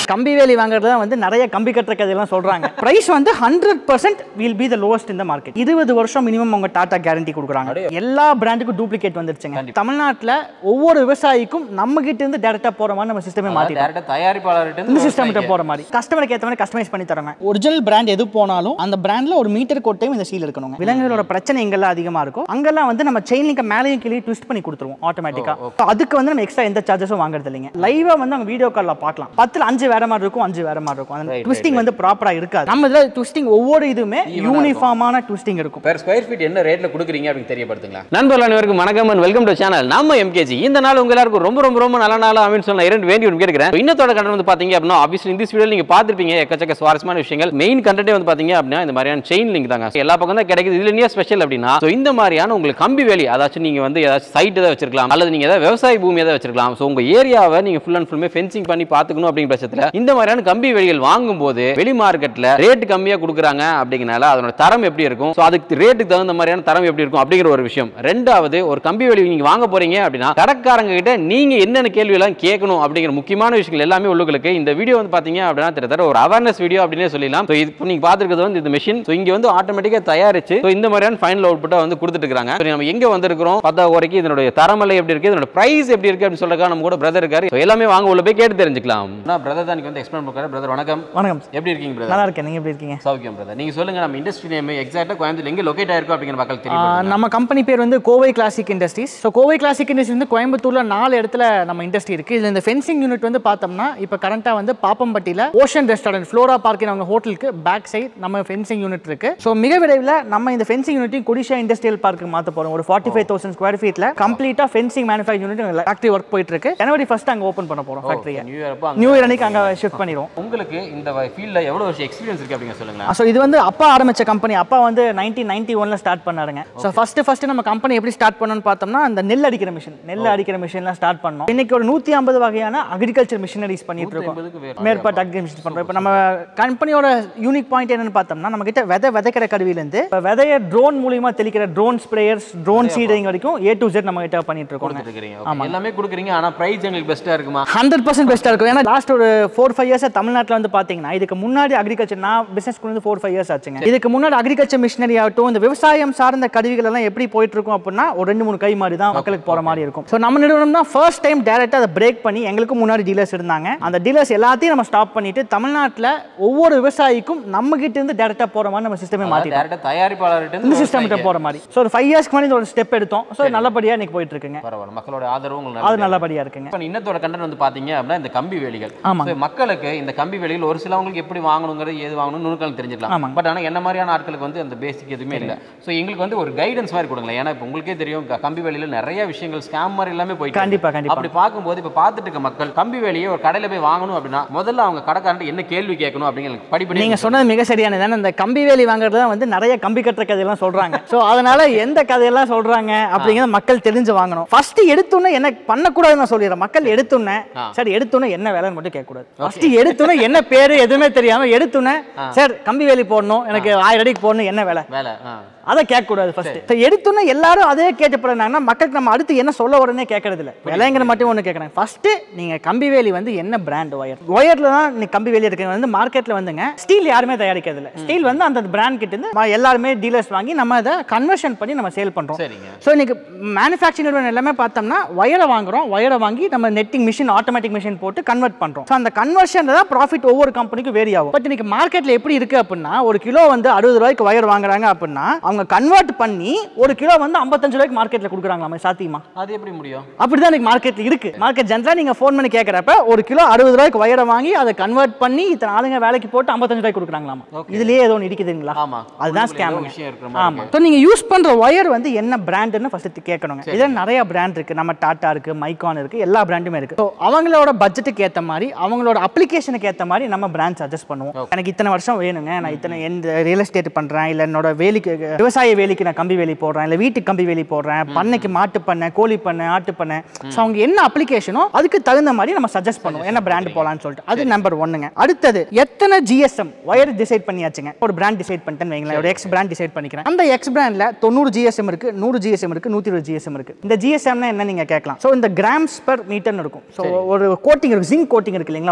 கம்பி வேலி வாங்குறது தான் வந்து நிறைய கம்பி கட்டுற கதையெல்லாம் சொல்றாங்க பிரைஸ் வந்து hundred percent will be the lowest இந்த மார்க்கெட் இருபது வருஷம் மினிமம் அவங்க டாடா கேரண்டி கொடுக்குறாங்க எல்லா பிராண்டுக்கும் டூப்ளிகேட் வந்துருச்சுங்க தமிழ்நாட்டில் ஒவ்வொரு விவசாயிக்கும் நம்ம கிட்ட இருந்து டேரக்டா போற மாதிரி நம்ம சிஸ்டமே மாத்தி டேரக்டா தயாரிப்பாளர்கிட்ட இந்த சிஸ்டம் கிட்ட போற மாதிரி கஸ்டமருக்கு ஏற்ற மாதிரி கஸ்டமைஸ் பண்ணி தரேன் ஒரிஜினல் பிராண்ட் எது போனாலும் அந்த பிராண்ட்ல ஒரு மீட்டர் கோட்டையும் இந்த சீல் இருக்கணும் விலங்குகளோட பிரச்சனை எங்கெல்லாம் அதிகமா இருக்கும் அங்கெல்லாம் வந்து நம்ம செயின் லிங்க மேலேயும் கீழே ட்விஸ்ட் பண்ணி கொடுத்துருவோம் ஆட்டோமேட்டிக்கா அதுக்கு வந்து நம்ம எக்ஸ்ட்ரா எந்த சார்ஜஸும் வாங்குறது இல்லைங்க லைவா வந்து அவங்க வீடியோ கால்ல பார்க்கலாம் பத்துல அஞ்சு வேற மாதிரி இருக்கும் அஞ்சு வேற மாதிரி இருக்கும் அந்த ட்விஸ்டிங் வந்து ப்ராப்பரா இருக்காது நம்ம இதுல ட்விஸ்டிங் ஒவ்வொரு இதுவுமே யூனிஃபார்மான ட்விஸ்டிங் இருக்கும் பெர் ஸ்கொயர் ஃபீட் என்ன ரேட்ல கொடுக்குறீங்க அப்படின்னு தெரியப்படுத்துங்களா நண்பர்கள் அனைவருக்கும் வணக்கம் அண்ட் வெல்கம் டு சேனல் நம்ம எம்கேஜி இந்த நாள் உங்க எல்லாருக்கும் ரொம்ப ரொம்ப ரொம்ப நல்ல நாள் அப்படின்னு சொன்ன இரண்டு வேண்டி ஒன்று கேட்கிறேன் இன்னத்தோட கண்டென்ட் வந்து பாத்தீங்க அப்படின்னா ஆப்வியஸ்லி இந்த வீடியோ நீங்க பார்த்திருப்பீங்க எக்கச்சக்க சுவாரஸ்யமான விஷயங்கள் மெயின் கண்டென்ட்டே வந்து பாத்தீங்க அப்படின்னா இந்த மாதிரியான செயின் லிங்க் தாங்க So, எல்லா பக்கம் தான் கிடைக்குது இதுல என்ன ஸ்பெஷல் அப்படின்னா so இந்த மாதிரியான உங்களுக்கு கம்பி வேலி அதாச்சும் நீங்க வந்து ஏதாச்சும் சைட் ஏதாவது வச்சிருக்கலாம் அல்லது நீங்க ஏதாவது விவசாய பூமி ஏதாவது வச்சிருக்கலாம் ஸோ உங்க ஏரியாவை நீங்க ஃபுல் அண்ட் ஃபுல்லுமே ஃபென்சிங் பண்ணி பாத்துக்கணும் அப்படிங்கிற பட்சத்துல இந்த மாதிரியான கம்பி வேலிகள் வாங்கும்போது வெளி மார்க்கெட்ல ரேட் கம்மியா கொடுக்குறாங்க அப்படிங்கனால அதனோட தரம் எப்படி இருக்கும் ஸோ அதுக்கு ரேட்டுக்கு தகுந்த மாதிரியான தரம் எப்படி இருக்கும் அப்படிங்கிற ஒரு விஷயம் ரெண்டாவது ஒரு கம்பி வேலி நீங்க வாங்க போறீங்க அப்படின்னா கடைக்காரங்க கிட்ட நீங்க என்னென்ன கேள்வி எல்லாம் கேட்கணும் அப்படிங்கிற முக்கியமான விஷயங்கள் எல்லாமே உள்ளுகளுக்கு இந்த வீடியோ வந்து பாத்தீங்க அப்படின்னா கிட்டத்தட்ட ஒரு அவேர்னஸ் வீடியோ அப்படின்னே சொல்லலாம் ஸோ இப்போ நீங்க பாத்துருக்கிறது வந்து இந்த மிஷின் ஸோ இங்க வந்து ஆட்டோமேட்டிக்கா தயாரிச்சு ஸோ இந்த மாதிரியான ஃபைனல் அவுட்புட்டை வந்து கொடுத்துட்டு இருக்காங்க So, நம்ம எங்க வந்திருக்கிறோம் பத்தா வரைக்கும் இதனுடைய தரமலை எப்படி இருக்கு இதனோட பிரைஸ் எப்படி இருக்கு அப்படின்னு சொல்றதுக்காக நம்ம கூட பிரதர் இருக்காரு So, எல்லாமே வாங்க உள்ள போய் கேட்டு தெரிஞ்சுக்கலாம் பிரதர் தான் வந்து எக்ஸ்பிளைன் பண்ணுறாரு பிரதர் வணக்கம் வணக்கம் எப்படி இருக்கீங்க பிரதர் நல்லா இருக்கேன் நீங்க எப்படி இருக்கீங்க சௌக்கியம் பிரதர் நீங்க சொல்லுங்க நம்ம இண்டஸ்ட்ரி நேம் எக்ஸாக்ட்டா கோயம்புத்தூர் எங்க லொகேட் ஆயிருக்கும் அப்படிங்கிற மக்கள் ஆ, தெரியும் நம்ம கம்பெனி பேர் வந்து Kovai classic industries so Kovai classic industry வந்து கோயம்புத்தூர்ல நாலு இடத்துல நம்ம இண்டஸ்ட்ரி இருக்கு இதுல இந்த ஃபென்சிங் யூனிட் வந்து பார்த்தோம்னா இப்போ கரண்டா வந்து பாப்பம்பட்டியில ஓஷன் ரெஸ்டாரண்ட் ஃப்ளோரா பார்க்கின் அவங்க ஹோட்டலுக்கு பேக் சைடு நம்ம ஃபென்சிங் யூனிட் இருக்கு ஸோ மிக விரைவில் நம்ம இந்த ஃபென்சிங் யூனிட்டையும் குடிஷா இண்டஸ்ட்ரியல் பார்க்கு மாற்ற போறோம் ஒரு ஃபார்ட்டி ஃபைவ் தௌசண்ட் ஸ்கொயர் ஃபீட்ல கம்ப்ளீட்டா fencing manufacture unit factory work போயிட்டு இருக்கு ஜனவரி ஃபர்ஸ்ட் அங்க ஓப்பன் பண்ண போறோம் ஃபேக்டரியை நியூ இயர் அப்போ நியூ இயர் அன்னைக்கு அங்க ஷிஃப்ட் பண்ணிடுவோம் உங்களுக்கு இந்த ஃபீல்ட்ல எவ்வளவு வருஷம் எக்ஸ்பீரியன்ஸ் இருக்கு அப்படிங்க சொல்லுங்களேன் ஸோ இது வந்து அப்பா ஆரம்பிச்ச கம்பெனி அப்பா வந்து நைன்டீன் நைன்டி ஒன்ல ஸ்டார்ட் பண்ணாருங்க ஸோ ஃபர்ஸ்ட் ஃபர்ஸ்ட் நம்ம கம்பெனி எப்படி ஸ்டார்ட் பண்ணோம்னு பார்த்தோம்னா அந்த நெல் அடிக்கிற மிஷின் நெல் அடிக்கிற மிஷின்லாம் ஸ்டார்ட் பண்ணோம் இன்னைக்கு ஒரு நூற்றி ஐம்பது வகையான அக்ரிகல்ச்சர் மிஷினரிஸ் பண்ணிட்டு இருக்கோம் எண்பதுக்கு வேற மேற்பட்ட அக்ரி மிஷின் பண்ணுறோம் இப்போ நம்ம கம்பெனியோட யூனிக் பாயிண்ட் என்னன்னு பார்த்தோம்னா நம்ம கிட்ட விதை விதைக்கிற கருவியிலேருந்து இப்போ விதைய ட்ரோன் மூலியமா தெளிக்கிற ட்ரோன் ஸ்ப்ரேயர்ஸ் ட்ரோன் சீடிங் வரைக்கும் ஏ டு ஜெட் நம்ம கிட்ட பண்ணிட்டு இருக்கோம் கொடுத்துருக்கீங்க Okay. எல்லாமே கொடுக்குறீங்க ஆனா பிரைஸ் எங்களுக்கு பெஸ்ட்டா இருக்குமா ஹண்ட்ரட் பர்சன்ட் பெஸ்ட்டாக இருக்கும் ஏன்னா லாஸ்ட் ஒரு ஃபோர் ஃபைவ் இயர்ஸ் தமிழ்நாட்டில் வந்து பார்த்தீங்கன்னா இதுக்கு முன்னாடி அக்ரிகல்ச்சர் நான் பிசினஸ் கொண்டு வந்து ஃபோர் ஃபைவ் இயர்ஸ் ஆச்சுங்க இதுக்கு முன்னாடி அக்ரிகல்ச்சர் மிஷினரி ஆகட்டும் இந்த விவசாயம் சார்ந்த கருவிகள் எல்லாம் எப்படி போயிட்டு இருக்கும் அப்படின்னா ஒரு ரெண்டு மூணு கை மாதிரி தான் மக்களுக்கு போற மாதிரி இருக்கும் ஸோ நம்ம நிறுவனம் தான் ஃபர்ஸ்ட் டைம் டேரக்டாக அதை பிரேக் பண்ணி எங்களுக்கு முன்னாடி டீலர்ஸ் இருந்தாங்க அந்த டீலர்ஸ் எல்லாத்தையும் நம்ம ஸ்டாப் பண்ணிட்டு தமிழ்நாட்டில் ஒவ்வொரு விவசாயிக்கும் நம்ம கிட்ட இருந்து டேரக்டாக போற மாதிரி நம்ம சிஸ்டமே மாற்றி டேரக்டா தயாரிப்பாளர்கிட்ட இந்த சிஸ்டம் கிட்ட போற மாதிரி ஸோ ஒரு ஃபைவ் இயர்ஸ்க்கு முன்னாடி ஒரு ஸ்டெப் எடுத்தோம் ஸோ நல்லபடியாக இன்னைக்கு போயிட்டு இருக்குங்க பரவாயில்ல மக்களோட ஆதரவு உங்களுக்கு அது நல்லது. நல்லபடியா இருக்குங்க இப்ப இன்னத்தோட கண்டென்ட் வந்து பாத்தீங்க அப்படின்னா இந்த கம்பி வேலிகள் ஆமாங்க. So, மக்களுக்கு இந்த கம்பி வேலிகள் ஒரு சிலவங்களுக்கு எப்படி வாங்கணுங்கிறது ஏது வாங்கணும் நுணுக்கள் தெரிஞ்சுக்கலாம் ஆமாங்க. பட் ஆனா என்ன மாதிரியான ஆட்களுக்கு வந்து அந்த பேசிக் எதுவுமே இல்ல சோ எங்களுக்கு வந்து ஒரு கைடன்ஸ் மாதிரி கொடுங்களேன் ஏன்னா இப்போ உங்களுக்கே தெரியும் க- கம்பி வேலியில நிறைய விஷயங்கள் ஸ்கேம் மாதிரி எல்லாமே போயிட்டு இருக்கு. கண்டிப்பா, கண்டிப்பா. அப்படி பார்க்கும்போது இப்ப பார்த்துட்டு இருக்க மக்கள் கம்பி வேலியை ஒரு கடையில போய் வாங்கணும் அப்படின்னா முதல்ல அவங்க கடைக்காரன் என்ன கேள்வி கேட்கணும் அப்படிங்கிற படிப்படி நீங்க சொன்னது மிக சரியானது ஏன்னா இந்த கம்பி வேலி வாங்குறது தான் வந்து நிறைய கம்பி கட்டுற கதையெல்லாம் சொல்றாங்க சோ அதனால எந்த கதையெல்லாம் சொல்றாங்க அப்படிங்கறத மக்கள் தெரிஞ்சு வாங்கணும் ஃபர்ஸ்ட் எடுத்தோன்னே என்ன பண்ணக்கூடாதுன்னு நான் சொல்லிடுறேன் மக்கள் எடுத்தோன்னே சரி எடுத்தோன்னே என்ன வேலைன்னு மட்டும் கேட்கக்கூடாது ஃபர்ஸ்ட் எடுத்தோன்னே என்ன பேரு எதுவுமே தெரியாம எடுத்தோன்னே சார் கம்பி வேலி போடணும் எனக்கு ஆயிரம் அடிக்கு போடணும் என்ன வேலை வேலை ஆ. அதை கேட்கக்கூடாது ஃபர்ஸ்ட் எடுத்தோன்னே எல்லாரும் அதே கேட்டு போறாங்கன்னா மக்களுக்கு நம்ம அடுத்து என்ன சொல்ல உடனே கேட்கறது இல்ல விலைங்கிற மட்டும் ஒன்று கேட்குறாங்க ஃபர்ஸ்ட் நீங்க கம்பி வேலி வந்து என்ன பிராண்ட் ஒயர் ஒயர்ல தான் நீ கம்பி வேலி இருக்கு வந்து மார்க்கெட்ல வந்துங்க ஸ்டீல் யாருமே தயாரிக்கிறது இல்ல ஸ்டீல் வந்து அந்த பிராண்ட் கிட்ட இருந்து ம- எல்லாருமே டீலர்ஸ் வாங்கி நம்ம அதை கன்வர்ஷன் பண்ணி நம்ம சேல் பண்றோம் சரிங்க ஸோ இன்னைக்கு மேனுஃபேக்சரிங் நிறுவனம் எல்லாமே பார்த்தோம்னா ஒயரை வாங்குறோம் ஒயரை வாங்கி நம்ம நெட்டிங் மிஷின் ஆட்டோமேட்டிக் மிஷின் போட்டு கன்வெர்ட் பண்றோம் ஸோ அந்த கன்வர்ஷன்ல தான் ப்ராஃபிட் ஒவ்வொரு கம்பெனிக்கும் வேரி ஆகும் பட் இன்னைக்கு மார்க்கெட்ல எப்படி இருக்கு அப்படின்னா ஒரு கிலோ வந்து அறுபது ரூபாய்க்கு ஒயர் வாங்குறாங்க அப்படின்னா அவங்க கன்வெர்ட் பண்ணி ஒரு கிலோ வந்து ஐம்பத்தஞ்சு ரூபாய்க்கு மார்க்கெட்ல கொடுக்குறாங்களாமே சாத்தியமா அது எப்படி முடியும் அப்படிதான் இன்னைக்கு மார்க்கெட்ல இருக்கு மார்க்கெட் ஜென்ரலா நீங்க ஃபோன் பண்ணி கேட்கறப்ப ஒரு கிலோ அறுபது ரூபாய்க்கு ஒயரை வாங்கி அதை கன்வெர்ட் பண்ணி இத்தனை ஆளுங்க வேலைக்கு போட்டு ஐம்பத்தஞ்சு ரூபாய்க்கு கொடுக்குறாங்களாமா இதுலயே ஏதோ ஒன்று இடிக்குதுங்களா ஆமா அதுதான் உள்ளுக்குள்ள ஏதோ ஸ்கேம் விஷயம் இருக்கிற மாதிரி ஆமா ஸோ நீங்க யூஸ் பண்ற ஒயர் வந்து என்ன பிராண்டுன்னு ஃபர்ஸ்ட் கேட்கணுங்க இதுல நிறைய பிராண்ட் இருக்கு நம்ம டாடா இருக்கு மைக்கான் இருக்கு எல்லா பிராண்டுமே இருக்கு ஸோ அவங்களோட பட்ஜெட்டுக்கு ஏத்த மாதிரி அவங்களோட அப்ளிகேஷனுக்கு ஏத்த மாதிரி நம்ம பிராண்ட் சஜஸ்ட் பண்ணுவோம் எனக்கு இத்தனை வருஷம் வேணுங்க நான் இத்தனை எந்த ரியல் எஸ்டேட் பண்றேன் இல்ல என்னோட வேலிக்கு விவசாய வேலிக்கு நான் கம்பி வேலி போடுறேன் இல்ல வீட்டுக்கு கம்பி வேலி போடுறேன் பண்ணைக்கு மாட்டு பண்ணை கோழி பண்ணை ஆட்டு பண்ணை ஸோ அவங்க என்ன அப்ளிகேஷனோ அதுக்கு தகுந்த மாதிரி நம்ம சஜஸ்ட் பண்ணுவோம் என்ன பிராண்ட் போலாம்னு சொல்லிட்டு அது நம்பர் ஒன்னுங்க அடுத்தது எத்தனை ஜிஎஸ்எம் ஒயர் டிசைட் பண்ணியாச்சுங்க ஒரு பிராண்ட் டிசைட் பண்ணிட்டேன்னு வைங்களேன் ஒரு எக்ஸ் பிராண்ட் டிசைட் பண்ணிக்கிறேன் அந்த எக்ஸ் பிராண்ட்ல தொண்ணூறு ஜிஎஸ்எம் இருக்கு நூறு ஜிஎஸ்எம் இருக்கு நூத்தி இருபது ஜிஎஸ்எம் இருக்கு இந்த ஜிஎஸ்எம்னா என்ன நீங்க கேட்கலாம் ஸோ இந்த கிராம்ஸ் பெர் மீட்டர்னு இருக்கும் ஸோ ஒரு கோட்டிங் இருக்கு ஜிங்க் கோட்டிங் இருக்கு இல்லைங்களா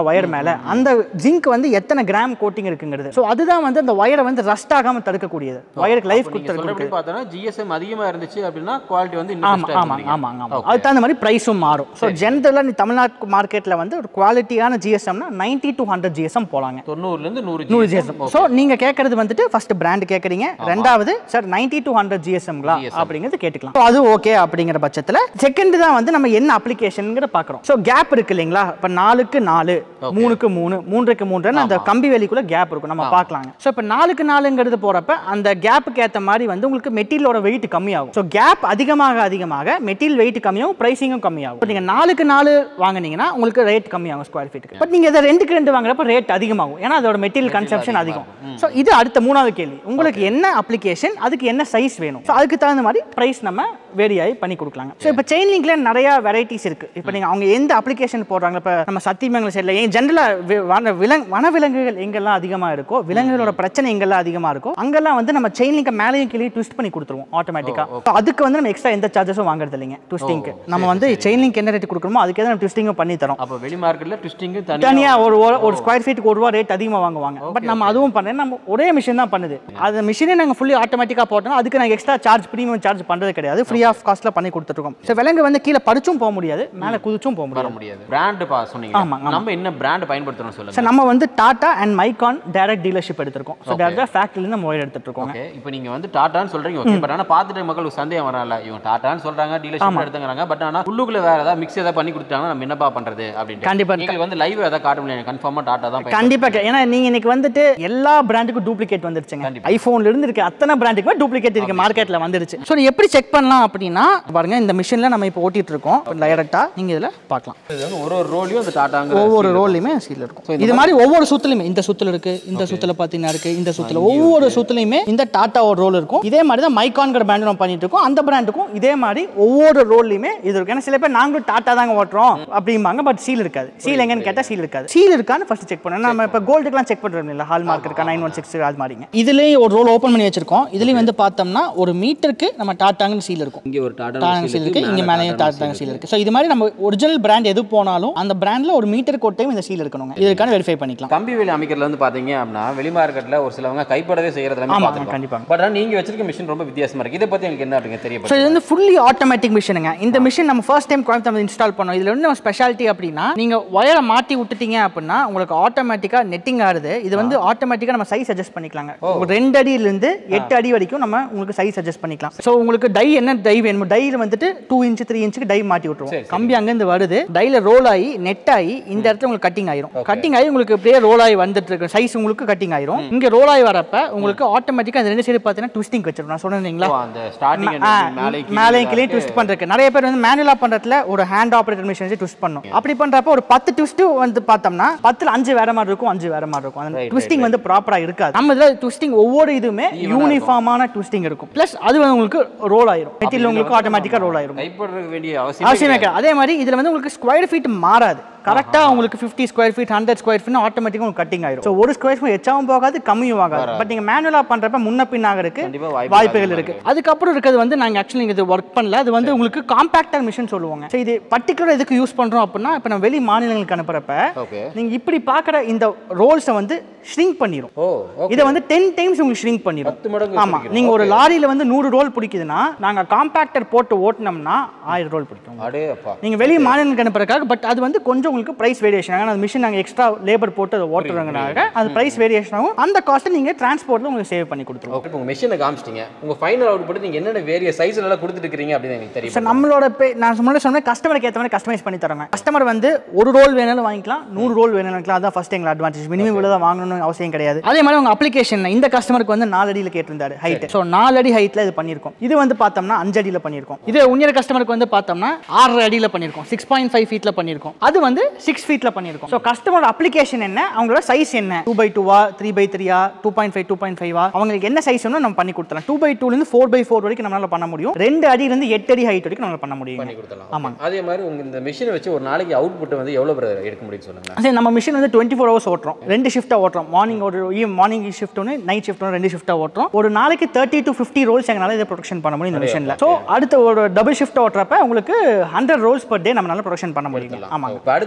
இல்லைங்களா ஒயர் மேலே அந்த ஜிங்க் வந்து எத்தனை கிராம் கோட்டிங் இருக்குங்கிறது ஸோ அதுதான் வந்து அந்த ஒயரை வந்து ரஸ்ட் ஆகாமல் தடுக்கக்கூடியது ஒயருக்கு லைஃப் நீங்க கொடுத்துருக்கு சொல்றபடி பார்த்தோன்னா ஜிஎஸ்எம் அதிகமா இருந்துச்சு அப்படின்னா குவாலிட்டி வந்து ஆமாம் இன்னும் ஆமாம் ஆமாம் ஆமாம் அதுக்கு தகுந்த மாதிரி ப்ரைஸும் மாறும் ஸோ ஜென்ரலாக நீ தமிழ்நாட்டு மார்க்கெட்டில் வந்து ஒரு குவாலிட்டியான ஜிஎஸ்எம்னா நைன்ட்டி டு ஹண்ட்ரட் ஜிஎஸ்எம் போலாங்க தொண்ணூறுல இருந்து நூறு நூறு GSM. ஜிஎஸ்எம் ஸோ நீங்கள் கேட்கறது வந்துட்டு ஃபர்ஸ்ட் பிராண்ட் கேட்குறீங்க ரெண்டாவது சார் நைன்ட்டி டு ஹண்ட்ரட் ஜிஎஸ்எம்களா அப்படிங்கிறது கேட்டுக்கலாம் So, அது ஓகே அப்படிங்கிற பட்சத்தில் செகண்ட் தான் வந்து நம்ம என்ன அப்ளிகேஷனுங்கிற பார்க்குறோம் ஸோ கேப் இருக்கு இல்லைங்களா இப்போ நாலுக்கு நாலு மூணுக்கு மூணு மூன்றுக்கு மூன்றுன்னு அந்த கம்பி வேலிக்குள்ள கேப் இருக்கும் நம்ம பார்க்கலாங்க ஸோ இப்போ நாலுக்கு நாலுங்கிறது போகிறப்ப அந்த கேப்புக்கு ஏற்ற மாதிரி வந்து உங்களுக்கு மெட்டீரியலோட வெயிட் கம்மியாகும் ஸோ கேப் அதிகமாக அதிகமாக மெட்டீரியல் வெயிட் கம்மியாகும் ப்ரைஸிங்கும் கம்மியாகும் இப்போ நீங்கள் நாலுக்கு நாலு வாங்குனீங்கன்னா உங்களுக்கு ரேட் கம்மியாகும் ஸ்கொயர் ஃபீட்டுக்கு பட் நீங்கள் இதை ரெண்டுக்கு ரெண்டு வாங்குறப்ப ரேட் அதிகமாகும் ஏன்னா அதோட மெட்டீரியல் கன்சப்ஷன் அதிகம் ஸோ இது அடுத்த மூணாவது கேள்வி உங்களுக்கு என்ன அப்ளிகேஷன் அதுக்கு என்ன சைஸ் வேணும் ஸோ அதுக்கு தகுந்த மாதிரி ப்ரைஸ் நம்ம வேரி ஆகி பண்ணி கொடுக்கலாங்க ஸோ இப்போ செயின் லிங்க்ல நிறைய வெரைட்டிஸ் இருக்கு இப்போ நீங்கள் அவங்க எந்த அப்ளிகேஷன் போடுறாங்க இப்போ நம்ம சத்தியமங்கலம் சைடில் ஏன் ஜென்ரலாக வன விலங் வனவிலங்குகள் எங்கெல்லாம் அதிகமாக இருக்கோ விலங்குகளோட பிரச்சனை எங்கெல்லாம் அதிகமாக இருக்கோ அங்கெல்லாம் வந்து நம்ம செயின் லிங்கை மேலேயும் கீழே ட்விஸ்ட் பண்ணி கொடுத்துருவோம் ஆட்டோமேட்டிக்காக அதுக்கு வந்து நம்ம எக்ஸ்ட்ரா எந்த சார்ஜஸும் வாங்குறது இல்லைங்க ட்விஸ்டிங்க்கு நம்ம வந்து செயின் லிங்க் என்ன ரேட் கொடுக்குறோமோ அதுக்கே நம்ம ட்விஸ்டிங்கும் பண்ணி தரோம் அப்போ வெளி மார்க்கெட்ல ட்விஸ்டிங்கு தனியா தனியா ஒரு ஒரு- ஒரு ஸ்கொயர் ஃபீட்டுக்கு ஒரு ரூபா ரேட் அதிகமாக வாங்குவாங்க பட் நம்ம அதுவும் பண்ணேன் நம்ம ஒரே மிஷின் தான் பண்ணுது அது மிஷினே நாங்கள் ஃபுல்லி ஆட்டோமேட்டிக்காக போட்டோம் அதுக்கு நாங்கள் எக்ஸ்ட்ரா சார்ஜ் ப்ரீமியம் சார்ஜ் பண்ணுறது கிடையாது ஃப்ரீ ஆஃப் காஸ்ட்டில் பண்ணி கொடுத்துருக்கோம் ஸோ விலங்கு வந்து கீழே பறிச்சும் போக முடியாது மேலே குதிச்சும் போக வர முடியாது முடியாது பிராண்ட் பா சொன்னீங்க ஆமா, ஆமா. நம்ம என்ன பிராண்ட் பயன்படுத்துறோம் சொல்லுங்க ஸோ நம்ம வந்து Tata and Mycon direct dealership எடுத்திருக்கோம் ஸோ டேரக்டாக ஃபேக்ட்ரிலேருந்து நம்ம ஒயர் எடுத்துட்டு இருக்கோம் ஓகே இப்போ நீங்க வந்து டாட்டான்னு சொல்றீங்க ஓகே பட் ஆனா பார்த்துட்டு மக்களுக்கு சந்தேகம் வரல இவங்க டாட்டான்னு சொல்றாங்க டீலர்ஷிப் எடுத்துங்கறாங்க பட் ஆனா உள்ளுக்குள்ள வேற ஏதாவது மிக்ஸ் ஏதாவது பண்ணி கொடுத்தாங்கன்னா நம்ம என்னப்பா பண்றது அப்படின்ட்டு கண்டிப்பா. எங்களுக்கு வந்து லைவ் ஏதாவது காட்ட முடியாது கன்ஃபார்மா டாட்டா தான் பயன்படுத்துறோம். கண்டிப்பாக ஏன்னா நீங்கள் இன்னைக்கு வந்துட்டு எல்லா பிராண்டுக்கும் டூப்ளிகேட் வந்துருச்சுங்க கண்டிப்பா. ஐஃபோன்ல இருந்து இருக்க அத்தனை பிராண்டுக்குமே டூப்ளிகேட் இருக்கு மார்க்கெட்ல வந்துருச்சு ஸோ எப்படி செக் பண்ணலாம் அப்படின்னா பாருங்க இந்த மிஷின்ல நம்ம இப்போ ஓட்டிட்டு இருக்கோம் டைரக்டா நீங்க இதுல பார்க்கலாம் இது வந்து ஒரு ஒரு ரோலையும் அந்த டாட்டாங்க ஒவ்வொரு ரோல்லையுமே சீல் இருக்கும் இது மாதிரி ஒவ்வொரு சுத்துலையுமே இந்த சுத்துல இருக்கு இந்த சுத்துல பாத்தீங்கன்னா இருக்கு இந்த சுத்துல ஒவ்வொரு சுத்துலையுமே இந்த டாட்டாவோட ரோல் இருக்கும் இதே மாதிரி தான் மைக்கான்கிற பிராண்ட் நம்ம பண்ணிட்டு இருக்கோம் அந்த பிராண்டுக்கும் இதே மாதிரி ஒவ்வொரு ரோல்லையுமே இது இருக்கும் ஏன்னா சில பேர் நாங்களும் டாட்டா தாங்க ஓட்டுறோம் அப்படிம்பாங்க பட் சீல் இருக்காது சீல் எங்கன்னு கேட்டா சீல் இருக்காது சீல் இருக்கான்னு ஃபர்ஸ்ட் செக் பண்ணணும் நம்ம இப்போ கோல்டுக்குலாம் செக் பண்றோம் இல்லை ஹால் மார்க் இருக்கா நைன் ஒன் சிக்ஸ் அது மாதிரிங்க இதுலயும் ஒரு ரோல் ஓப்பன் பண்ணி வச்சிருக்கோம் இதுலயும் வந்து பார்த்தோம்னா ஒரு மீட்டருக்கு நம்ம டாட்டாங்கன்னு சீல் இருக்கும் இங்க ஒரு டாடா டாடா சீல் இருக்கு இங்க மேலேயும் டாடா சீல் இருக்கு ஸோ இது மாதிரி நம்ம ஒரிஜினல் பிராண்ட் எது போனாலும் அந்த பிராண்ட்ல ஒரு மீட்டருக்கு ஒரு டைம் இந்த சீல் இருக்கணுங்க இதுக்கான வெரிஃபை பண்ணிக்கலாம் கம்பி வேலி அமைக்கிறதுல வந்து பாத்தீங்க அப்படின்னா வெளி மார்க்கெட்ல ஒரு சிலவங்க கைப்படவே செய்யறது எல்லாமே ஆமா, பார்த்திருக்கோம். கண்டிப்பாங்க. பட் ஆனா நீங்க வச்சிருக்க மிஷின் ரொம்ப வித்தியாசமா இருக்கு இதை பத்தி எனக்கு என்ன அப்படிங்க ஸோ தெரியப்படுது இது வந்து ஃபுல்லி ஆட்டோமேட்டிக் மிஷினுங்க இந்த மிஷின் நம்ம ஃபர்ஸ்ட் டைம் கோயம்புத்தூர் இன்ஸ்டால் பண்ணோம் இதில் வந்து நம்ம ஸ்பெஷாலிட்டி அப்படின்னா நீங்கள் ஒயரை மாட்டி விட்டுட்டீங்க அப்படின்னா உங்களுக்கு ஆட்டோமேட்டிக்காக நெட்டிங் ஆகுது இது வந்து ஆட்டோமேட்டிக்காக நம்ம சைஸ் அட்ஜஸ்ட் பண்ணிக்கலாங்க ஒரு ரெண்டு அடியிலேருந்து எட்டு அடி வரைக்கும் நம்ம உங்களுக்கு சைஸ் அட்ஜஸ்ட் பண்ணிக்கலாம் ஸோ உங்களுக்கு டை என்ன டை வேணுமோ டையில் வந்துட்டு டூ இன்ச் த்ரீ இன்ச்சுக்கு டை மாட்டி விட்டுருவோம் கம்பி அங்கேருந்து வருது டையில் ரோல் ஆகி நெட் ஆகி இந்த இடத்துல உங்களுக்கு கட்டிங் ஆயிரும் கட்டிங் ஆகி உங்களுக்கு இப்படியே ரோல் ஆகி வந்துட்டு இருக்கு சைஸ் உங்களுக்கு கட்டிங் ஆயிரும் இங்கே ரோல் ஆகி வரப்ப உங்களுக்கு ஆட்டோமேட்டிக்காக அந்த ரெண்டு சைடு பார்த்தீங்கன்னா ட்விஸ்டிங் வச்சிருக்கோம் நான் சொன்னேன் இல்லைங்களா ஓ, அந்த ஸ்டார்டிங் மேலே மேலே கீழே ட்விஸ்ட் பண்றதுக்கு நிறைய பேர் வந்து மேனுவலா பண்றதுல ஒரு ஹேண்ட் ஆப்ரேட்டர் மிஷின் வச்சு ட்விஸ்ட் பண்ணும் அப்படி பண்றப்ப ஒரு பத்து ட்விஸ்ட் வந்து பார்த்தோம்னா பத்துல அஞ்சு வேற மாதிரி இருக்கும் அஞ்சு வேற மாதிரி இருக்கும் அந்த ட்விஸ்டிங் வந்து ப்ராப்பரா இருக்காது நம்ம இதுல ட்விஸ்டிங் ஒவ்வொரு இதுவுமே யூனிஃபார்மான ட்விஸ்டிங் இருக்கும் ப்ளஸ் அது வந்து உங்களுக்கு ரோல் ஆயிரும் மெட்டீரியல் உங்களுக்கு ஆட்டோமேட்டிக்கா ரோல் ஆயிரும் கைப்பட வேண்டிய அவசியம் அவசியமே கிடையாது அதே மாதிரி இதுல வந்து உங்களுக்கு ஸ்கொயர் ஃபீட் மாறாது கரெக்டாக உங்களுக்கு fifty square feet hundred square feet ஆட்டோமேட்டிக்காக உங்களுக்கு கட்டிங் ஆயிரும் ஸோ ஒரு ஸ்கொயர் ஃபீட் எச்சாவும் போகாது கம்மியும் ஆகாது பட் நீங்கள் மேனுவலாக பண்ணுறப்ப முன்ன பின் ஆகிறதுக்கு கண்டிப்பா வாய்ப்பு வாய்ப்புகள் இருக்கு அதுக்கப்புறம் இருக்கிறது வந்து நாங்கள் ஆக்சுவலி இது ஒர்க் பண்ணல அது வந்து உங்களுக்கு காம்பாக்டர் மிஷின் சொல்லுவாங்க ஸோ இது பர்டிகுலர் எதுக்கு யூஸ் பண்ணுறோம் அப்படின்னா இப்போ நம்ம வெளி மாநிலங்களுக்கு அனுப்புறப்ப ஓகே நீங்கள் இப்படி பார்க்குற இந்த ரோல்ஸை வந்து ஷ்ரிங்க் பண்ணிடும் ஓ ஓகே இதை வந்து டென் டைம்ஸ் உங்களுக்கு ஷ்ரிங்க் பண்ணிடும் பத்து மடங்கு ஆமா நீங்க ஒரு லாரியில வந்து நூறு ரோல் பிடிக்குதுன்னா நாங்க காம்பாக்டர் போட்டு ஓட்டினோம்னா ஆயிரம் ரோல் பிடிக்கும் அடே அப்பா நீங்க வெளி மாநிலங்களுக்கு அனுப்புறதுக்காக பட் அது வந்து கொஞ்சம் உங்களுக்கு பிரைஸ் வேரியேஷன் ஆகும் அந்த மிஷின் நாங்கள் எக்ஸ்ட்ரா லேபர் போட்டு அதை ஓட்டுறதுனால அது பிரைஸ் வேரியேஷன் ஆகும் அந்த காஸ்ட்டை நீங்கள் டிரான்ஸ்போர்ட்டில் உங்களுக்கு சேவ் பண்ணி கொடுத்துருவோம் ஓகே உங்க மிஷினை காமிச்சிட்டீங்க உங்க ஃபைனல் அவுட்புட் நீங்க என்னென்ன வேரிய சைஸ்ல எல்லாம் கொடுத்துட்டு இருக்கீங்க அப்படின்னு எனக்கு தெரியும் சார் நம்மளோட பே நான் முன்னாடி சொன்னேன் கஸ்டமருக்கு ஏற்ற மாதிரி கஸ்டமைஸ் பண்ணி தரோங்க கஸ்டமர் வந்து ஒரு ரோல் வேணாலும் வாங்கிக்கலாம் நூறு ரோல் வேணாலும் வாங்கிக்கலாம் அதான் ஃபர்ஸ்ட் எங்களுக்கு அட்வான்டேஜ் மினிமம் இவ்வளோ தான் வாங்கணும்னு அவசியம் கிடையாது அதே மாதிரி உங்க அப்ளிகேஷன் இந்த கஸ்டமருக்கு வந்து நாலு அடியில் கேட்டிருந்தாரு ஹைட் ஸோ நாலு அடி ஹைட்டில் இது பண்ணியிருக்கோம் இது வந்து பார்த்தோம்னா அஞ்சு அடியில் பண்ணியிருக்கோம் இது உன்னியர் கஸ்டமருக்கு வந்து பார்த்தோம்னா ஆறு அடியில் பண்ணியிருக்கோம் சிக்ஸ் பாயிண்ட் ஃபைவ் ஃபீட்டில் பண்ணியிருக்கோம் அது வந்து சிக்ஸ் ஃபீட்டில் பண்ணியிருக்கோம் ஸோ கஸ்டமர் அப்ளிகேஷன் என்ன அவங்களோட சைஸ் என்ன டூ பை டூவா த்ரீ பை த்ரீயா two point five two point ஃபைவா அவங்களுக்கு என்ன சைஸ் வேணும் நம்ம பண்ணி கொடுத்துலாம் டூ பை டூலேருந்து ஃபோர் பை ஃபோர் வரைக்கும் நம்மளால பண்ண முடியும் ரெண்டு அடியிலேருந்து எட்டு அடி ஹைட் வரைக்கும் நம்மளால பண்ண முடியும் பண்ணி கொடுத்தலாம் ஆமாங்க. அதே மாதிரி உங்க இந்த மிஷினை வச்சு ஒரு நாளைக்கு அவுட்புட் வந்து எவ்வளவு brother எடுக்க முடியும் சொல்லுங்க சரி நம்ம மிஷின் வந்து டுவெண்ட்டி ஃபோர் ஹவர்ஸ் ஓட்டுறோம் ரெண்டு ஷிஃப்ட்டாக ஓட்டுறோம் மார்னிங் ஒரு மார்னிங் ஷிஃப்ட் ஒன்று நைட் ஷிஃப்ட் ஒன்று ரெண்டு ஷிஃப்ட்டாக ஓட்டுறோம் ஒரு நாளைக்கு தேர்ட்டி டு ஃபிஃப்டி ரோல்ஸ் எங்களால் இதை ப்ரொடக்ஷன் பண்ண முடியும் இந்த மிஷினில் ஸோ அடுத்த ஒரு டபுள் ஷிஃப்ட் ஓட்டுறப்ப உங்களுக்கு ஹண்ட்ரட் ரோல்ஸ் பர் டே நம்மளால ப்ரொடக்ஷன் பண்ண முடியும் ஆமாங்க இப்போ அடுத்த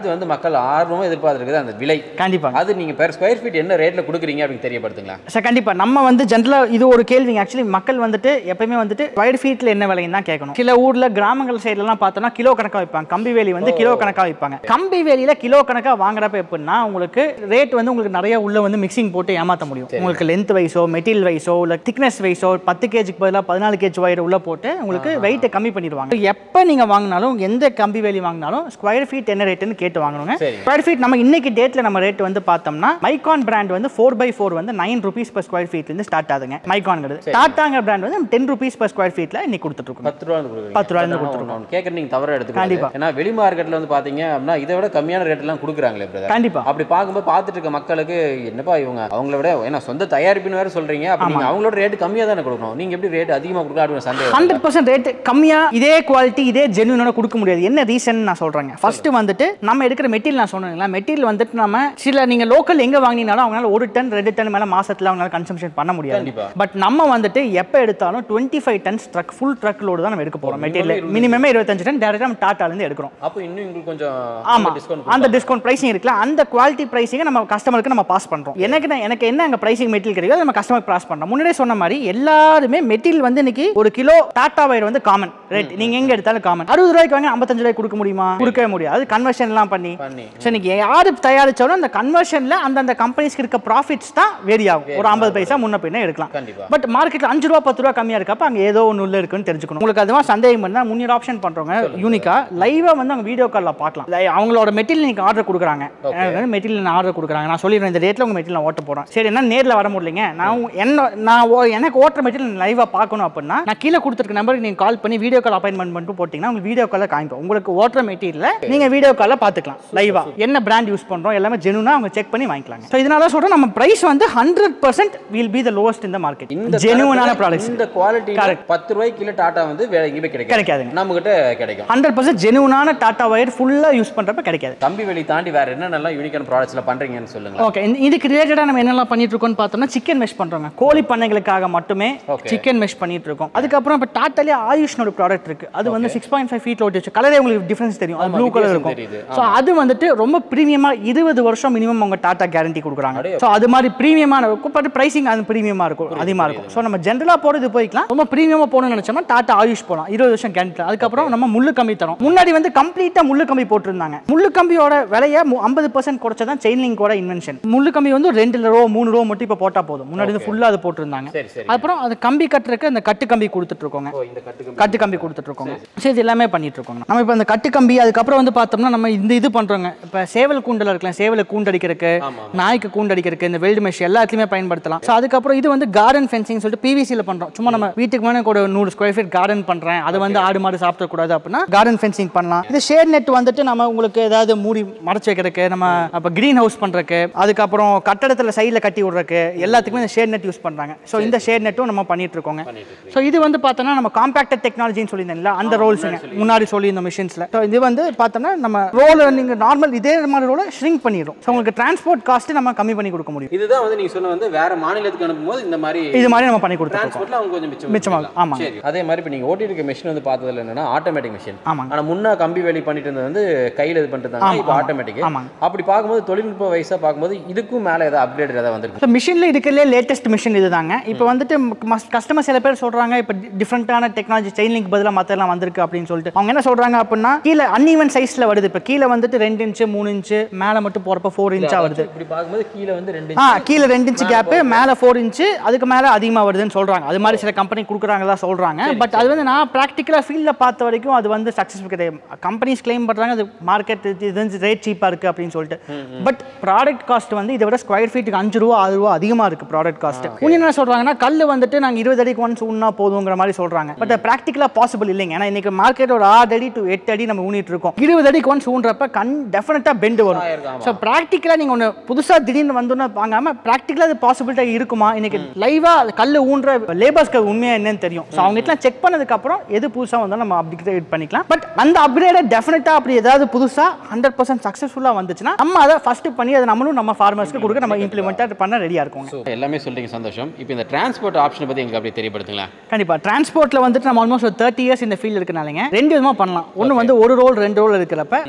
அடுத்து வந்து மக்கள் ஆர்வமாக எதிர்பார்த்துருக்குது அந்த விலை கண்டிப்பா அது நீங்க பெர் ஸ்கொயர் ஃபீட் என்ன ரேட்ல கொடுக்குறீங்க அப்படின்னு தெரியப்படுத்துங்களா சார் கண்டிப்பா நம்ம வந்து ஜென்ரலா இது ஒரு கேள்விங்க ஆக்சுவலி மக்கள் வந்துட்டு எப்பயுமே வந்துட்டு ஸ்கொயர் ஃபீட்ல என்ன விலைன்னு தான் கேட்கணும் சில ஊர்ல கிராமங்கள் சைடுலலாம் பார்த்தோம்னா கிலோ கணக்கா வைப்பாங்க கம்பி வேலி வந்து கிலோ கணக்கா வைப்பாங்க கம்பி வேலியில கிலோ கணக்கா வாங்குறப்ப எப்படின்னா உங்களுக்கு ரேட் வந்து உங்களுக்கு நிறைய உள்ள வந்து மிக்சிங் போட்டு ஏமாத்த முடியும் உங்களுக்கு லென்த் வைஸோ மெட்டீரியல் வைஸோ இல்ல திக்னஸ் வைஸோ பத்து கேஜிக்கு பதிலாக பதினாலு கேஜி ஒயர் உள்ள போட்டு உங்களுக்கு வெயிட்டை கம்மி பண்ணிடுவாங்க எப்போ நீங்க வாங்கினாலும் எந்த கம்பி வேலி வாங்கினாலும் ஸ்கொயர் ஃபீட் என்ன ரேட்டுன்னு கேட்டு வாங்கணுங்க சரி. ஸ்கொயர் ஃபீட் நம்ம இன்னைக்கு டேட்ல நம்ம ரேட் வந்து பார்த்தோம்னா மைக்கான் பிராண்ட் வந்து ஃபோர் பை ஃபோர் வந்து நைன் ருபீஸ் per ஸ்கொயர் ஃபீட்ல இருந்து ஸ்டார்ட் ஆகுதுங்க மைக்கான்ங்கிறது டாட்டாங்கிற பிராண்ட் வந்து டென் ருபீஸ் per ஸ்கொயர் ஃபீட்ல இன்னைக்கு கொடுத்துட்டு இருக்கோம் பத்து ரூபா கொடுக்குறீங்க பத்து ரூபாயில இருந்து கொடுத்துருக்கோம் கேட்குற நீங்க தவற கண்டிப்பா. எடுத்துக்கலாம் ஏன்னா வெளி மார்க்கெட்ல வந்து பாத்தீங்க அப்படின்னா இதை விட கம்மியான ரேட் எல்லாம் கொடுக்குறாங்களே பிரதர் கண்டிப்பா அப்படி பார்க்கும்போது பார்த்துட்டு இருக்க மக்களுக்கு என்னப்பா இவங்க அவங்கள விட ஏன்னா சொந்த தயாரிப்புன்னு வேற சொல்றீங்க அப்ப நீங்க அவங்களோட ரேட் கம்மியா தானே கொடுக்கணும் நீங்க எப்படி ரேட் அதிகமா கொடுக்கலாம் அப்படின்னு சந்தேகம் ஹண்ட்ரட் பர்சன்ட் ரேட் கம்மியா இதே குவாலிட்டி இதே ஜென்யூனோட கொடுக்க முடியாது என்ன ரீசன் நான் சொல்றேங்க ஃபர்ஸ்ட் வந்துட்டு நம்ம எடுக்கிற மெட்டீரியல் நான் சொன்னீங்களா மெட்டீரியல் வந்துட்டு நம்ம சில நீங்க லோக்கல் எங்க வாங்கினாலும் அவங்களால ஒரு டன் ரெண்டு டன் மேல மாசத்துல அவங்களால கன்சம்ஷன் பண்ண முடியாது கண்டிப்பா. பட் நம்ம வந்துட்டு எப்போ எடுத்தாலும் twenty five tons truck full truck load தான் நம்ம எடுக்க போறோம் மெட்டீரியல் மினிமமே இருபத்தஞ்சு டன் டேரக்டாக நம்ம டாட்டால இருந்து எடுக்கிறோம் அப்போ இன்னும் உங்களுக்கு கொஞ்சம் ஆமா டிஸ்கவுண்ட் அந்த டிஸ்கவுண்ட் பிரைசிங் இருக்குல்ல அந்த குவாலிட்டி பிரைசிங்கை நம்ம கஸ்டமருக்கு நம்ம பாஸ் பண்றோம் எனக்கு நான் எனக்கு என்ன அங்க பிரைசிங் மெட்டீரியல் கிடைக்கும் அதை நம்ம கஸ்டமருக்கு பாஸ் பண்றோம் முன்னாடியே சொன்ன மாதிரி எல்லாருமே மெட்டீரியல் வந்து இன்னைக்கு ஒரு கிலோ டாடா வயர் வந்து காமன் ரேட் நீங்க எங்க எடுத்தாலும் காமன் அறுபது ரூபாய்க்கு வாங்க ஐம்பத்தஞ்சு ரூபாய்க்கு கொடுக்க முடியுமா கொடுக்கவே முடியாது அது கன்வர்ஷன் எல்லாம் பண்ணி பண்ணி ஸோ இன்னைக்கு யாரு தயாரிச்சாலும் அந்த கன்வர்ஷன்ல அந்தந்த கம்பெனிஸ்க்கு இருக்க ப்ராஃபிட்ஸ் தான் வேரி ஆகும் ஒரு ஐம்பது பைசா முன்ன பின்ன எடுக்கலாம் கண்டிப்பா பட் மார்க்கெட்ல அஞ்சு ரூபா பத்து ரூபா கம்மியா இருக்கப்ப அங்க ஏதோ ஒன்று உள்ள இருக்குன்னு தெரிஞ்சுக்கணும் உங்களுக்கு அதுவா சந்தேகம் பண்ணா முன்னூறு ஆப்ஷன் பண்றவங்க யூனிக்கா லைவா வந்து அவங்க வீடியோ காலில் பார்க்கலாம் Li- அவங்களோட மெட்டீரியல் நீங்க ஆர்டர் கொடுக்குறாங்க மெட்டீரியல் ஆர்டர் கொடுக்குறாங்க நான் சொல்லிடுறேன் இந்த ரேட்ல உங்க மெட்டீரியல் ஓட்ட போறேன் சரி என்ன நேர்ல வர முடியலைங்க நான் உங்க- என்ன நான் ஓ- எனக்கு ஓட்டுற மெட்டீரியல் லைவா பார்க்கணும் அப்படின்னா நான் கீழே கொடுத்துருக்க நம்பருக்கு நீங்க கால் பண்ணி வீடியோ கால் அப்பாயின்மெண்ட் பண்ணிட்டு போட்டீங்கன்னா உங்களுக்கு வீடியோ காலில் காமிப்போம் உங்களுக்கு ஓட்டுற மெட்டீரியல் நீங்க வீடியோ காலில் பார்த்துக்கலாம் லைவா என்ன பிராண்ட் யூஸ் பண்றோம் எல்லாமே ஜெனுனா அவங்க செக் பண்ணி வாங்கிக்கலாங்க ஸோ இதனால சொல்றேன் நம்ம பிரைஸ் வந்து hundred percent will be the lowest இந்த மார்க்கெட் இந்த ஜெனுவனான தரத்துல, ப்ராடக்ட்ஸ் இந்த குவாலிட்டி Correct. பத்து ரூபாய்க்கு கிலோ டாட்டா வந்து வேற எங்கேயுமே கிடைக்கும் கிடைக்காதுங்க நம்ம கிட்ட கிடைக்கும் ஹண்ட்ரட் பர்சன்ட் ஜெனுவனான டாட்டா வயர் ஃபுல்லாக யூஸ் பண்ணுறப்ப கிடைக்காது கம்பி வெளி தாண்டி வேற என்னென்னலாம் யூனிக்கான ப்ராடக்ட்ஸ்ல பண்றீங்கன்னு சொல்லுங்க ஓகே இதுக்கு ரிலேட்டடாக நம்ம என்னெல்லாம் பண்ணிட்டு இருக்கோம்னு பார்த்தோம்னா சிக்கன் மெஷ் பண்ணுறோங்க கோழி பண்ணைகளுக்காக மட்டுமே Okay. சிக்கன் மெஷ் பண்ணிட்டு இருக்கோம் அதுக்கப்புறம் இப்போ டாட்டாலே ஆயுஷ்னோட ப்ராடக்ட் இருக்கு அது வந்து சிக்ஸ் பாயிண்ட் ஃபைவ் ஃபீட் ஓட்டி வச்சு கலரே உங்களுக்கு டிஃபரன்ஸ் தெரியும் அது ஆமா, ப்ளூ கலர் வித்தியாசம் இருக்கும் தெரியுது. ஸோ அது வந்துட்டு ரொம்ப ப்ரீமியமாக இருபது வருஷம் மினிமம் அவங்க டாட்டா கேரண்டி கொடுக்குறாங்க அடே. ஸோ அது மாதிரி ப்ரீமியமான இருக்கும் பட் ப்ரைசிங் அது ப்ரீமியமாக இருக்கும் அதிகமாக இருக்கும் ஸோ நம்ம ஜென்ரலாக போகிறது போய்க்கலாம் ரொம்ப ப்ரீமியமாக போகணும்னு நினச்சோம்னா டாட்டா ஆயுஷ் போகலாம் இருபது வருஷம் கேரண்டி அதுக்கப்புறம் நம்ம முள்ளு கம்பி தரோம் முன்னாடி வந்து கம்ப்ளீட்டாக முள்ளு கம்பி போட்டிருந்தாங்க முள்ளு கம்பியோட விலையை ஐம்பது பர்சன்ட் குறைச்சதான் செயின் லிங்கோட இன்வென்ஷன் முள்ளு கம்பி வந்து ரெண்டு ரோ மூணு ரோ மட்டும் இப்போ போட்டால் போதும் முன்னாடி வந்து ஃபுல்லாக அது போட்டிருந்தாங்க சரி சரி அப்புறம் அது கம்பி கட்டுறதுக்கு அந்த கட்டு கம்பி கொடுத்துட்டு இருக்கோங்க ஓ இந்த கட்டுக்கு கட்டு கம்பி கொடுத்துட்டு இருக்கோங்க சரி இது எல்லாமே பண்ணிட்டு இருக்கோங்க நம்ம இப்போ அந்த கட்டு கம்பி அதுக்கப்புறம் வந்து பார்த்தோம்னா நம்ம இந்த இது பண்றோங்க இப்போ சேவல் கூண்டில் இருக்கலாம் சேவலை கூண்டடிக்கிறதுக்கு ஆமா, நாய்க்கு கூண்டடிக்கிறதுக்கு இந்த வெல்டு மெஷ் எல்லாத்துலையுமே பயன்படுத்தலாம் ஸோ அதுக்கப்புறம் இது வந்து கார்டன் ஃபென்சிங் சொல்லிட்டு பிவிசியில் பண்றோம் சும்மா நம்ம வீட்டுக்கு மேலே கூட நூறு ஸ்கொயர் ஃபீட் கார்டன் பண்றேன் அது வந்து ஆடு மாடு சாப்பிடக்கூடாது அப்படின்னா கார்டன் ஃபென்சிங் பண்ணலாம் இது ஷேட் நெட் வந்துட்டு நம்ம உங்களுக்கு ஏதாவது மூடி மறைச்சு வைக்கிறதுக்கு நம்ம அப்போ க்ரீன் ஹவுஸ் பண்றதுக்கு அதுக்கப்புறம் கட்டடத்தில் சைடில் கட்டி விடுறதுக்கு எல்லாத்துக்குமே இந்த ஷேட் நெட் யூஸ் பண்றாங்க ஸோ இந்த ஷேட் நெட்டும் நம்ம பண்ணிட்டு இருக்கோங்க ஸோ இது வந்து பார்த்தோம்னா நம்ம காம்பேக்டட் டெக்னாலஜின்னு சொல்லியிருந்தேன்ல அந்த ரோல்ஸுங்க முன்னாடி சொல்லியிருந்த மிஷின்ஸில் ஸோ இது வந்து பார்த்தோம்னா நம்ம ரோல் நீங்கள் நார்மல் இதே மாதிரி ரோலை ஷ்ரிங்க் பண்ணிடும் ஸோ உங்களுக்கு டிரான்ஸ்போர்ட் காஸ்ட்டு நம்ம கம்மி பண்ணி கொடுக்க முடியும் இதுதான் வந்து நீங்க சொன்ன வந்து வேற மாநிலத்துக்கு அனுப்பும்போது இந்த மாதிரி இது மாதிரி நம்ம பண்ணி கொடுத்துருக்கோம் டிரான்ஸ்போர்ட்ல அவங்க கொஞ்சம் மிச்சம் மிச்சமாகும். பண்ணிக்கலாம். ஆமாங்க. சரி அதே மாதிரி இப்போ நீங்க ஓட்டி இருக்க மிஷின் வந்து பார்த்ததுல என்னன்னா ஆட்டோமேட்டிக் மிஷின் ஆமாங்க ஆனா முன்ன கம்பி வேலி பண்ணிட்டு இருந்தது வந்து கையில இது பண்ணிட்டு இருந்தாங்க ஆமா, இப்போ ஆமா. ஆட்டோமேட்டிக் ஆமாங்க. அப்படி பார்க்கும்போது தொழில்நுட்ப வயசா பார்க்கும்போது இதுக்கும் மேல ஏதாவது அப்கிரேட் ஏதாவது வந்திருக்கு ஸோ மிஷினில் இருக்கிறதுலே லேட்டஸ்ட் மிஷின் இதுதாங்க இப்போ வந்துட்டு கஸ்டமர் சில பேர் சொல்கிறாங்க இப்போ டிஃப்ரெண்ட்டான டெக்னாலஜி செயின் லிங்க் பதிலாக மற்றெல்லாம் வந்திருக்கு அப்படின்னு சொல்லிட்டு அவங்க என்ன சொல்கிறாங்க அப்படின்னா கீழே அன்இவன் சைஸில் வருது இப்போ கீழே வந்துட்டு ரெண்டு இன்ச்சு மூணு இன்ச்சு மேலே மட்டும் போகிறப்ப ஃபோர் இன்ச்சாக வருது இப்படி பார்க்கும்போது கீழே வந்து ரெண்டு ஆ கீழே ரெண்டு இன்ச்சு கேப்பு மேலே ஃபோர் இன்ச்சு அதுக்கு மேலே அதிகமாக வருதுன்னு சொல்கிறாங்க அது மாதிரி சில கம்பெனி கொடுக்குறாங்களா சொல்கிறாங்க பட் அது வந்து நான் ப்ராக்டிக்கலாக ஃபீல்டில் பார்த்த வரைக்கும் அது வந்து சக்ஸஸ்ஃபுல் கிடையாது கம்பெனிஸ் கிளைம் பண்ணுறாங்க அது மார்க்கெட் இது வந்து ரேட் சீப்பாக இருக்குது அப்படின்னு சொல்லிட்டு பட் ப்ராடக்ட் காஸ்ட் வந்து இதை விட ஸ்கொயர் ஃபீட்டுக்கு அஞ்சு ரூபா ஆறு ரூபா அதிகமாக இருக்குது ப்ராடக்ட் காஸ்ட் இன்னும் என்ன சொல்கிறாங்கன்னா கல் வந்துட்டு நாங்கள் இருபது அடிக்கு ஒன்ஸ் ஊன்னா போதுங்கிற மாதிரி சொல்கிறாங்க பட் ப்ராக்டிக்கலாக பாசிபிள் இல்லைங்க ஏன்னா இன்னைக்கு மார்க்கெட் ஒரு ஆறு அடி டு எட்டு அடி நம்ம ஊனிட்டு இருக்கோம் இருபது அடிக்கு ஒன்ஸ் ஊன்றப்ப கண் டெஃபினட்டாக பெண்டு வரும் ஆயிருக்கும், ஸோ ப்ராக்டிக்கலாக நீங்கள் ஒன்று புதுசாக திடீர்னு வந்தோன்னு வாங்காமல் ப்ராக்டிக்கலாக அது பாசிபிலிட்டி இருக்குமா இன்னைக்கு லைவாக கல் ஊன்ற லேபர்ஸ்க்கு உண்மையாக என்னன்னு தெரியும் ஸோ அவங்க கிட்ட செக் பண்ணதுக்கப்புறம் எது புதுசாக வந்தாலும் நம்ம அப்கிரேட் பண்ணிக்கலாம் பட் அந்த அப்கிரேடை டெஃபினட்டாக அப்படி ஏதாவது புதுசாக ஹண்ட்ரட் பர்சன்ட் சக்ஸஸ்ஃபுல்லாக வந்துச்சுன்னா நம்ம அதை ஃபஸ்ட்டு பண்ணி அதை நம்மளும் நம்ம ஃபார்மர்ஸ்க்கு கொடுக்க நம்ம இம்ப்ளிமெண்ட்டாக பண்ண ரெடியாக இருக்கோம் ஸோ எல்லாமே சொல்றீங்க சந்தோஷம் இப்போ இந்த டிரான்ஸ்போர்ட் ஆப்ஷனை பத்தி எங்களுக்கு அப்படியே தெரியப்படுத்துங்களேன் கண்டிப்பாக டிரான்ஸ்போர்ட்டில் வந்துட்டு நம்ம ஆல்மோஸ்ட் ஒரு தேர்ட்டி இயர்ஸ் இந்த ஃபீல்டு இருக்கனாலங்க ரெண்டு விதமாக பண்ணலாம் ஒன்று வந்து ஒரு ரோல் ரெண்டு ரோல் இருக்கிறப்ப பார்சல்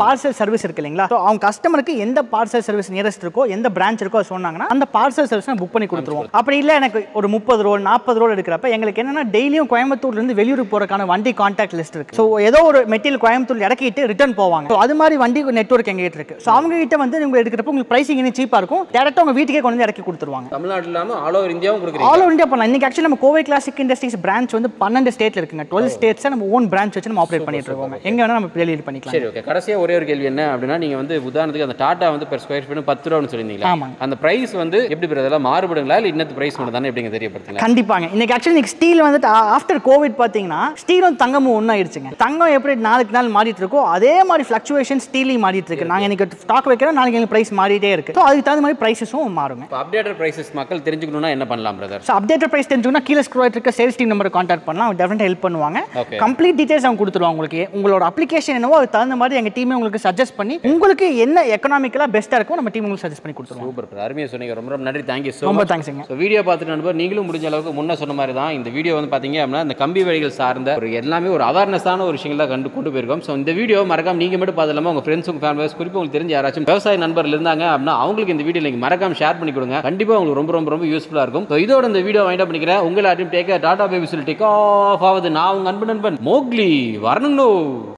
சர்வீஸ் இருக்கு இல்லைங்களா ஸோ அவங்க கஸ்டமருக்கு எந்த பார்சல் சர்வீஸ் நியரஸ்ட் இருக்கோ எந்த பிரான்ச் இருக்கோ அது சொன்னாங்கன்னா அந்த பார்சல் சர்வீஸ் புக் பண்ணி கொடுத்துருவோம் அப்படி இல்லை எனக்கு ஒரு முப்பது ரோல் நாற்பது ரோல் எடுக்கிறப்ப எங்களுக்கு என்னன்னா டெய்லியும் கோயம்புத்தூர்ல இருந்து வெளியூருக்கு போறதுக்கான வண்டி கான்டாக்ட் லிஸ்ட் இருக்கு ஸோ ஏதோ ஒரு மெட்டீரியல் கோயம்புத்தூர் இறக்கிட்டு ரிட்டர்ன் போவாங்க ஸோ அது மாதிரி வண்டி நெட்வொர்க் எங்ககிட்ட இருக்கு ஸோ அவங்க கிட்ட வந்து நீங்க எடுக்கிறப்ப உங்களுக்கு பிரைசிங் இன்னும் சீப்பாக இருக்கும் டேரக்டாக உங்க வீட்டுக்கே கொண்டு வந்து இறக்கி கொடுத்துருவாங்க தமிழ்நாடு இல்லாமல் ஆல் ஓவர் இந்தியாவும் கொடுக்குறீங்க ஆல் ஓவர் இந்தியா பண்ணலாம் இன்னைக்கு ஆக்சுவலி நம்ம கோவை கிளாசிக் இண்டஸ்ட்ரீஸ் பிரான்ச் வந்து பன்னெண்டு ஸ்டேட்ல இருக்குங்க டுவெல் ஸ்டேட்ஸை நம்ம ஓன் பிரான்ச் வச்சு நம்ம ஆப்ரேட் பண்ணிட்டு இருக்கோம் எங்க வேணா நம்ம டெலிவரி பண்ணிக்கலாம் சரி ஓகே கடைசியாக ஒரே ஒரு கேள்வி என்ன அப்படின்னா நீங்கள் வந்து உதாரணத்துக்கு அந்த டாட்டா வந்து பெர் ஸ்கொயர் ஃபீட் பத்து ரூபான்னு சொல்லியிருந்தீங்களா ஆமாங்க. அந்த பிரைஸ் வந்து எப்படி bro, அதெல்லாம் மாறுபடுங்களா இல்லை இன்னத்து பிரைஸ் மட்டும் தானே எப்படிங்க தெரியப்படுத்துங்க கண்டிப்பாங்க இன்னைக்கு ஆக்சுவலி இன்னைக்கு ஸ்டீல் வந்துட்டு ஆஃப்டர் கோவிட் பார்த்தீங்கன்னா ஸ்டீலும் தங்கமும் ஒன்றாயிடுச்சுங்க தங்கம் எப்படி நாளுக்கு நாள் மாறிட்டு இருக்கோ அதே மாதிரி ஃப்ளக்சுவேஷன் ஸ்டீலையும் மாறிட்டு இருக்கு நாங்கள் இன்னைக்கு ஸ்டாக் வைக்கிறோம் நாளைக்கு எங்களுக்கு ப்ரைஸ் மாறிட்டே இருக்கு ஸோ அதுக்கு தகுந்த மாதிரி ப்ரைஸஸும் மாறுங்க இப்போ அப்டேட்டட் ப்ரைஸஸ் மக்கள் தெரிஞ்சுக்கணும்னா என்ன பண்ணலாம் பிரதர் ஸோ அப்டேட்டட் ப்ரைஸ் தெரிஞ்சுக்கணும் கீழே ஸ்க்ரோல் இருக்க சேல்ஸ் டீம் நம்பர் கான்டாக்ட் பண்ணலாம் அவங்க டெஃபினட்டாக ஹெல்ப் பண்ணுவாங்க Okay. கம்ப்ளீட் டீடைல்ஸ் அவங்க கொடுத்துருவாங்க உங்களுக்கு உங்களோட அப்ளிகேஷன் என்னவோ அதுக்கு தகுந்த மாதிரி எங்கள் டீமே உங்களுக்கு சஜஸ்ட் பண்ணி உங்களுக்கு என்ன எக்கனாமிக்கலாக பெஸ்ட்டாக இருக்கோ நம்ம டீம் உங்களுக்கு சஜஸ்ட் பண்ணி கொடுத்துருவோம் சூப்பர் பிரதர் அருமையாக சொன்னீங்க ரொம்ப ரொம்ப நன்றி தேங்க்யூ ஸோ ரொம்ப தேங்க்ஸுங்க ஸோ வீடியோ பார்த்துட்டு நண்பர் நீங்களும் முடிஞ்ச அளவுக்கு முன்ன சொன்ன மாதிரி தான் இந்த வீடியோ வந்து பார்த்தீங்க அப்படின்னா இந்த கம்பி வழிகள் சார்ந்த ஒரு எல்லாமே ஒரு அவேர்னஸான ஒரு விஷயங்களை கண்டு கொண்டு போயிருக்கோம் ஸோ இந்த வீடியோ மறக்காம நீங்கள் மட்டும் பார்த்து இல்லாமல் உங்கள் ஃப்ரெண்ட்ஸ் உங்கள் ஃபேமிலிஸ் குறிப்பாக உங்களுக்கு தெரிஞ்ச யாராச்சும் விவசாய நண்பர்கள் இருந்தாங்க அப்படின்னா அவங்களுக்கு இந்த வீடியோ நீங்கள் மறக்காம ஷேர் பண்ணி கொடுங்க கண்டிப்பாக உங்களுக்கு ரொம்ப ரொம்ப ரொம்ப யூஸ்ஃபுல்லாக இருக்கும் ஸோ இதோட இந்த வீடியோ வைண்ட் பண்ணிக்கிறேன் உங்களை டேக் டாடா பேபி சொல்லி டேக் ஆஃப் ஆகுது நான் உங்கள் அன்பு நண்பன் மோக்லி வரணுங்கண்ணோ